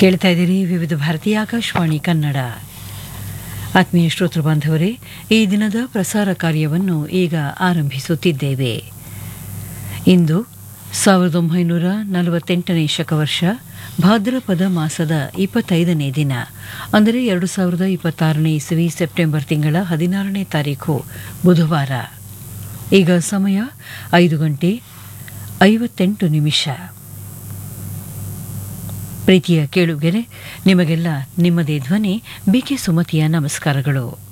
ಕೇಳ್ತಾ ಇದ್ದೀರಿ ವಿವಿಧ ಭಾರತೀಯ ಆಕಾಶವಾಣಿ ಕನ್ನಡ ಆತ್ಮೀಯ ಶ್ರೋತೃ ಬಾಂಧವರೇ ಈ ದಿನದ ಪ್ರಸಾರ ಕಾರ್ಯವನ್ನು ಈಗ ಆರಂಭಿಸುತ್ತಿದ್ದೇವೆ ಇಂದು ಸಾವಿರದ ಒಂಬೈನೂರ ನಲವತ್ತೆಂಟನೇ ಶಕವರ್ಷ ಭಾದ್ರಪದ ಮಾಸದ ಇಪ್ಪತ್ತೈದನೇ ದಿನ ಅಂದರೆ ಎರಡು ಸಾವಿರದ ಇಪ್ಪತ್ತಾರನೇ ಇಸವಿ ಸೆಪ್ಟೆಂಬರ್ ತಿಂಗಳ ಹದಿನಾರನೇ ತಾರೀಖು ಬುಧವಾರ ಈಗ ಸಮಯ ಐದು ಗಂಟೆ ಐವತ್ತೆಂಟು ನಿಮಿಷ ಪ್ರೀತಿಯ ಕೇಳುಗೆರೆ ನಿಮಗೆಲ್ಲ ನಿಮ್ಮದೇ ಧ್ವನಿ ಬಿಕೆ ಸುಮತಿಯ ನಮಸ್ಕಾರಗಳು